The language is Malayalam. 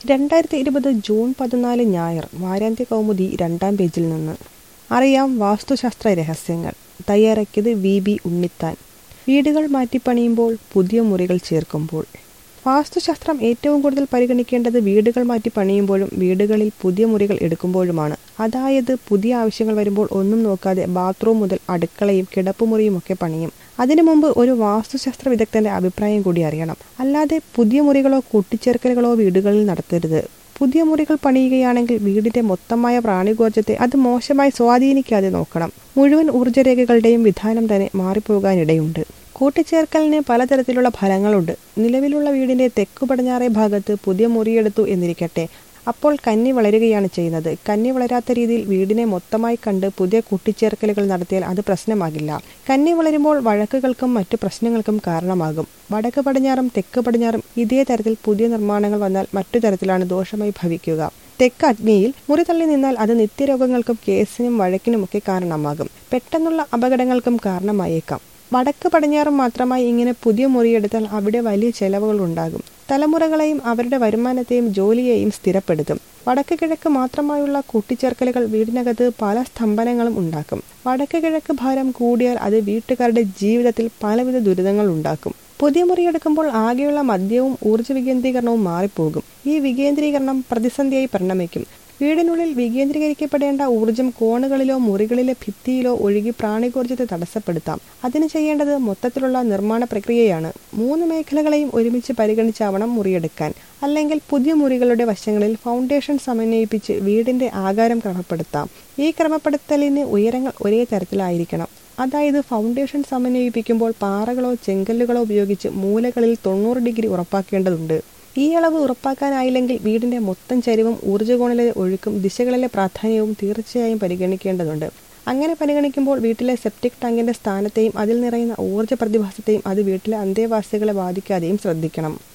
രണ്ടായിരത്തി ഇരുപത് ജൂൺ പതിനാല് ഞായർ വാരാന്ത്യ കൗമുദി രണ്ടാം പേജിൽ നിന്ന് അറിയാം വാസ്തുശാസ്ത്ര രഹസ്യങ്ങൾ തയ്യാറാക്കിയത് വി ബി ഉണ്ണിത്താൻ വീടുകൾ മാറ്റിപ്പണിയുമ്പോൾ പുതിയ മുറികൾ ചേർക്കുമ്പോൾ വാസ്തുശാസ്ത്രം ഏറ്റവും കൂടുതൽ പരിഗണിക്കേണ്ടത് വീടുകൾ മാറ്റി പണിയുമ്പോഴും വീടുകളിൽ പുതിയ മുറികൾ എടുക്കുമ്പോഴുമാണ് അതായത് പുതിയ ആവശ്യങ്ങൾ വരുമ്പോൾ ഒന്നും നോക്കാതെ ബാത്റൂം മുതൽ അടുക്കളയും കിടപ്പുമുറിയും ഒക്കെ പണിയും അതിനു മുമ്പ് ഒരു വാസ്തുശാസ്ത്ര വിദഗ്ധന്റെ അഭിപ്രായം കൂടി അറിയണം അല്ലാതെ പുതിയ മുറികളോ കൂട്ടിച്ചേർക്കലുകളോ വീടുകളിൽ നടത്തരുത് പുതിയ മുറികൾ പണിയുകയാണെങ്കിൽ വീടിന്റെ മൊത്തമായ പ്രാണികോർജത്തെ അത് മോശമായി സ്വാധീനിക്കാതെ നോക്കണം മുഴുവൻ ഊർജ്ജരേഖകളുടെയും വിധാനം തന്നെ മാറിപ്പോകാനിടയുണ്ട് കൂട്ടിച്ചേർക്കലിന് പലതരത്തിലുള്ള ഫലങ്ങളുണ്ട് നിലവിലുള്ള വീടിന്റെ തെക്കു പടിഞ്ഞാറേ ഭാഗത്ത് പുതിയ മുറിയെടുത്തു എന്നിരിക്കട്ടെ അപ്പോൾ കന്നി വളരുകയാണ് ചെയ്യുന്നത് കന്നി വളരാത്ത രീതിയിൽ വീടിനെ മൊത്തമായി കണ്ട് പുതിയ കൂട്ടിച്ചേർക്കലുകൾ നടത്തിയാൽ അത് പ്രശ്നമാകില്ല കന്നി വളരുമ്പോൾ വഴക്കുകൾക്കും മറ്റു പ്രശ്നങ്ങൾക്കും കാരണമാകും വടക്ക് പടിഞ്ഞാറും തെക്ക് പടിഞ്ഞാറും ഇതേ തരത്തിൽ പുതിയ നിർമ്മാണങ്ങൾ വന്നാൽ മറ്റു തരത്തിലാണ് ദോഷമായി ഭവിക്കുക തെക്ക് അഗ്നിയിൽ മുറി തള്ളി നിന്നാൽ അത് നിത്യരോഗങ്ങൾക്കും കേസിനും വഴക്കിനുമൊക്കെ കാരണമാകും പെട്ടെന്നുള്ള അപകടങ്ങൾക്കും കാരണമായേക്കാം വടക്ക് പടിഞ്ഞാറും മാത്രമായി ഇങ്ങനെ പുതിയ മുറിയെടുത്താൽ അവിടെ വലിയ ചെലവുകൾ ഉണ്ടാകും തലമുറകളെയും അവരുടെ വരുമാനത്തെയും ജോലിയെയും സ്ഥിരപ്പെടുത്തും വടക്ക് കിഴക്ക് മാത്രമായുള്ള കൂട്ടിച്ചേർക്കലുകൾ വീടിനകത്ത് പല സ്തംഭനങ്ങളും ഉണ്ടാക്കും വടക്ക് കിഴക്ക് ഭാരം കൂടിയാൽ അത് വീട്ടുകാരുടെ ജീവിതത്തിൽ പലവിധ ദുരിതങ്ങൾ ഉണ്ടാക്കും പുതിയ മുറിയെടുക്കുമ്പോൾ ആകെയുള്ള മദ്യവും ഊർജ്ജ വികേന്ദ്രീകരണവും മാറിപ്പോകും ഈ വികേന്ദ്രീകരണം പ്രതിസന്ധിയായി പരിണമിക്കും വീടിനുള്ളിൽ വികേന്ദ്രീകരിക്കപ്പെടേണ്ട ഊർജം കോണുകളിലോ മുറികളിലെ ഭിത്തിയിലോ ഒഴുകി പ്രാണികോർജത്തെ തടസ്സപ്പെടുത്താം അതിന് ചെയ്യേണ്ടത് മൊത്തത്തിലുള്ള നിർമ്മാണ പ്രക്രിയയാണ് മൂന്ന് മേഖലകളെയും ഒരുമിച്ച് പരിഗണിച്ചാവണം മുറിയെടുക്കാൻ അല്ലെങ്കിൽ പുതിയ മുറികളുടെ വശങ്ങളിൽ ഫൗണ്ടേഷൻ സമന്വയിപ്പിച്ച് വീടിന്റെ ആകാരം ക്രമപ്പെടുത്താം ഈ ക്രമപ്പെടുത്തലിന് ഉയരങ്ങൾ ഒരേ തരത്തിലായിരിക്കണം അതായത് ഫൗണ്ടേഷൻ സമന്വയിപ്പിക്കുമ്പോൾ പാറകളോ ചെങ്കല്ലുകളോ ഉപയോഗിച്ച് മൂലകളിൽ തൊണ്ണൂറ് ഡിഗ്രി ഉറപ്പാക്കേണ്ടതുണ്ട് ഈ അളവ് ഉറപ്പാക്കാനായില്ലെങ്കിൽ വീടിന്റെ മൊത്തം ചരിവും ഊർജ്ജകോണിലെ ഒഴുക്കും ദിശകളിലെ പ്രാധാന്യവും തീർച്ചയായും പരിഗണിക്കേണ്ടതുണ്ട് അങ്ങനെ പരിഗണിക്കുമ്പോൾ വീട്ടിലെ സെപ്റ്റിക് ടാങ്കിന്റെ സ്ഥാനത്തെയും അതിൽ നിറയുന്ന ഊർജ്ജ പ്രതിഭാസത്തെയും അത് വീട്ടിലെ അന്തേവാസികളെ ബാധിക്കാതെയും ശ്രദ്ധിക്കണം